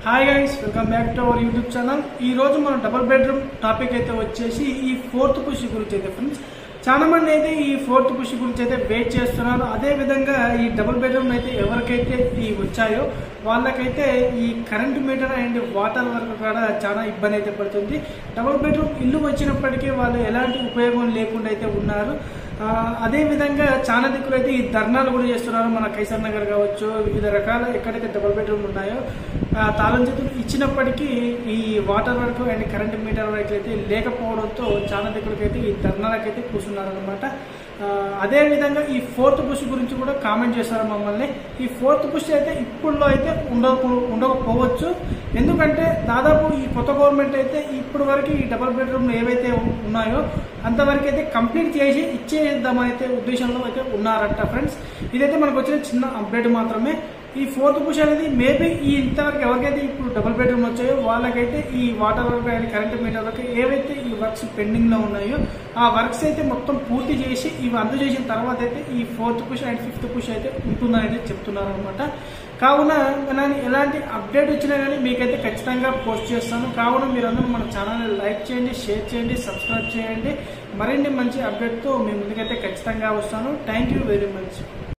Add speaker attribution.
Speaker 1: hi guys welcome back to our YouTube channel ఈ రోజు మన డబుల్ బెడ్రూమ్ టాపిక్ అయితే వచ్చేసి ఈ ఫోర్త్ పుష్ గురించి అయితే ఫ్రెండ్స్ చాలా మంది అయితే ఈ ఫోర్త్ పుష్ గురించి అయితే వెయిట్ చేస్తున్నారు అదే విధంగా ఈ డబుల్ బెడ్రూమ్ అయితే ఎవరికైతే ఈ వచ్చాయో వాళ్ళకైతే ఈ కరెంట్ మీటర్ అండ్ వాటర్ వరకు కూడా చాలా ఇబ్బంది అయితే పడుతుంది డబుల్ బెడ్రూమ్ ఇల్లు వచ్చినప్పటికీ వాళ్ళు ఎలాంటి ఉపయోగం లేకుండా అయితే ఉన్నారు ఆ, అదే విధంగా చాలా దిక్కులు అయితే ఈ ధర్నాలు కూడా చేస్తున్నారు మన కైసర్ నగర్ కావచ్చు వివిధ రకాల ఎక్కడైతే డబుల్ బెడ్రూమ్ ఉన్నాయో ఆ, తాళం చేతులు ఇచ్చినప్పటికీ ఈ వాటర్ వరకు అండ్ కరెంట్ మీటర్ వరకు అయితే లేకపోవడంతో చాలా దిక్కులకి అయితే ఈ ధర్నాలకైతే కూర్చున్నారు అనమాట అదే విధంగా ఈ ఫోర్త్ పుష్ గురించి కూడా కామెంట్ చేశారు మమ్మల్ని ఈ ఫోర్త్ పుష్ అయితే ఇప్పుడులో అయితే ఉండక ఉండకపోవచ్చు ఎందుకంటే దాదాపు ఈ కొత్త గవర్నమెంట్ అయితే ఇప్పటి వరకు ఈ డబుల్ బెడ్రూమ్లు ఏవైతే ఉన్నాయో అంతవరకు అయితే కంప్లీట్ చేసి ఇచ్చేద్దామని అయితే ఉద్దేశంలో అయితే ఉన్నారట ఫ్రెండ్స్ ఇదైతే మనకు వచ్చిన చిన్న అప్డేట్ మాత్రమే ఈ ఫోర్త్ పుష్ అనేది మేబీ ఈ ఇంతవరకు ఎవరికైతే ఇప్పుడు డబుల్ బెడ్రూమ్ వచ్చాయో వాళ్ళకైతే ఈ water work and current meter వరకు ఏవైతే ఈ వర్క్స్ పెండింగ్ లో ఉన్నాయో ఆ వర్క్స్ అయితే మొత్తం పూర్తి చేసి ఇవి అందజేసిన తర్వాత అయితే ఈ fourth push and fifth push అయితే ఉంటుందని అయితే చెప్తున్నారు అనమాట కావున నేను ఎలాంటి అప్డేట్ వచ్చినా కానీ మీకైతే ఖచ్చితంగా పోస్ట్ చేస్తాను కావున మీరందరూ మన ఛానల్ని లైక్ చేయండి షేర్ చేయండి సబ్స్క్రైబ్ చేయండి మరిన్ని మంచి అప్డేట్తో మీ ముందుకైతే ఖచ్చితంగా వస్తాను థ్యాంక్ యూ వెరీ మచ్